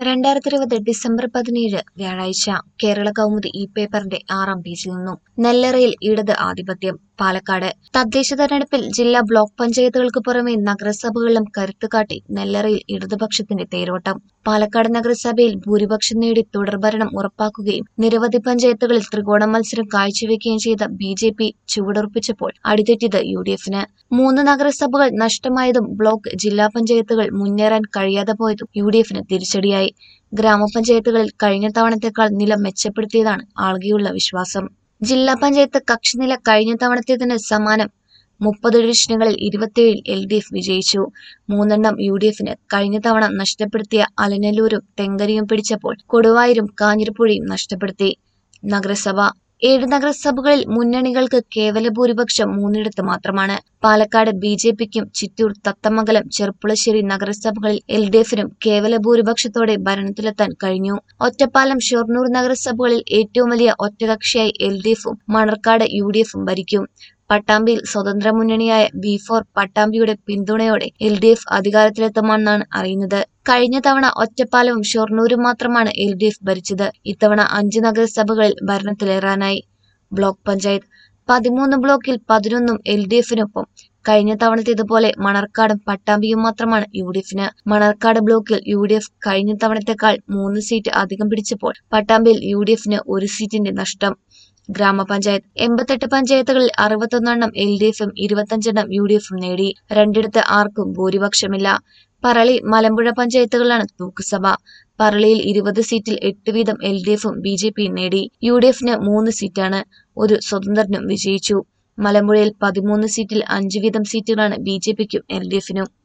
രണ്ടായിരത്തി ഇരുപത് ഡിസംബർ പതിനേഴ് വ്യാഴാഴ്ച കേരള കൗമുദി ഈ പേപ്പറിന്റെ ആറാം പേജിൽ നിന്നും നെല്ലറയിൽ ഇടത് ആധിപത്യം പാലക്കാട് തദ്ദേശ തെരഞ്ഞെടുപ്പിൽ ജില്ലാ ബ്ലോക്ക് പഞ്ചായത്തുകൾക്ക് പുറമെ നഗരസഭകളിലും കരുത്ത് കാട്ടി നെല്ലറയിൽ ഇടതുപക്ഷത്തിന്റെ തേരോട്ടം പാലക്കാട് നഗരസഭയിൽ ഭൂരിപക്ഷം നേടി തുടർഭരണം ഉറപ്പാക്കുകയും നിരവധി പഞ്ചായത്തുകളിൽ ത്രികോണ മത്സരം കാഴ്ചവെക്കുകയും ചെയ്ത ബി ജെ പി ചുവടുറപ്പിച്ചപ്പോൾ അടിതെറ്റിയത് യു ഡി എഫിന് മൂന്ന് നഗരസഭകൾ നഷ്ടമായതും ബ്ലോക്ക് ജില്ലാ പഞ്ചായത്തുകൾ മുന്നേറാൻ കഴിയാതെ പോയതും യു ഡി എഫിന് തിരിച്ചടിയായി ഗ്രാമപഞ്ചായത്തുകളിൽ കഴിഞ്ഞ തവണത്തേക്കാൾ നില മെച്ചപ്പെടുത്തിയതാണ് ആൾഗെയുള്ള വിശ്വാസം ജില്ലാ പഞ്ചായത്ത് കക്ഷിനില കഴിഞ്ഞ തവണത്തേതിന് സമാനം മുപ്പത് ഡിവിഷനുകളിൽ ഇരുപത്തിയേഴിൽ എൽ ഡി എഫ് വിജയിച്ചു മൂന്നെണ്ണം യു ഡി എഫിന് കഴിഞ്ഞ തവണ നഷ്ടപ്പെടുത്തിയ അലനല്ലൂരും തെങ്കരിയും പിടിച്ചപ്പോൾ കൊടുവായൂരും കാഞ്ഞിരപ്പുഴയും നഷ്ടപ്പെടുത്തി നഗരസഭ ഏഴ് നഗരസഭകളിൽ മുന്നണികൾക്ക് കേവല ഭൂരിപക്ഷം മൂന്നിടത്ത് മാത്രമാണ് പാലക്കാട് ബി ജെ പിക്കും ചിറ്റൂർ തത്തമംഗലം ചെർപ്പുളശ്ശേരി നഗരസഭകളിൽ എൽ ഡി എഫിനും കേവല ഭൂരിപക്ഷത്തോടെ ഭരണത്തിലെത്താൻ കഴിഞ്ഞു ഒറ്റപ്പാലം ഷൊർണൂർ നഗരസഭകളിൽ ഏറ്റവും വലിയ ഒറ്റകക്ഷിയായി എൽ ഡി എഫും മണർക്കാട് യു ഡി എഫും ഭരിക്കും പട്ടാമ്പിയിൽ സ്വതന്ത്ര മുന്നണിയായ ബി ഫോർ പട്ടാമ്പിയുടെ പിന്തുണയോടെ എൽ ഡി എഫ് അധികാരത്തിലെത്തുമെന്നാണ് അറിയുന്നത് കഴിഞ്ഞ തവണ ഒറ്റപ്പാലവും ഷൊർണൂരും മാത്രമാണ് എൽ ഡി എഫ് ഭരിച്ചത് ഇത്തവണ അഞ്ച് നഗരസഭകളിൽ ഭരണത്തിലേറാനായി ബ്ലോക്ക് പഞ്ചായത്ത് പതിമൂന്ന് ബ്ലോക്കിൽ പതിനൊന്നും എൽ ഡി എഫിനൊപ്പം കഴിഞ്ഞ തവണത്തേതുപോലെ മണർക്കാടും പട്ടാമ്പിയും മാത്രമാണ് യു ഡി എഫിന് മണർക്കാട് ബ്ലോക്കിൽ യു ഡി എഫ് കഴിഞ്ഞ തവണത്തേക്കാൾ മൂന്ന് സീറ്റ് അധികം പിടിച്ചപ്പോൾ പട്ടാമ്പിയിൽ യു ഡി എഫിന് ഒരു സീറ്റിന്റെ നഷ്ടം ഗ്രാമപഞ്ചായത്ത് എൺപത്തെട്ട് പഞ്ചായത്തുകളിൽ അറുപത്തൊന്നെണ്ണം എൽ ഡി എഫും ഇരുപത്തഞ്ചെണ്ണം യു ഡി എഫും നേടി രണ്ടിടത്ത് ആർക്കും ഭൂരിപക്ഷമില്ല പറളി മലമ്പുഴ പഞ്ചായത്തുകളിലാണ് തൂക്കുസഭ പറളിയിൽ ഇരുപത് സീറ്റിൽ എട്ട് വീതം എൽ ഡി എഫും ബി ജെ പിയും നേടി യു ഡി എഫിന് മൂന്ന് സീറ്റാണ് ഒരു സ്വതന്ത്രനും വിജയിച്ചു മലമ്പുഴയിൽ പതിമൂന്ന് സീറ്റിൽ അഞ്ച് വീതം സീറ്റുകളാണ് ബി ജെ പിക്കും എൽ ഡി എഫിനും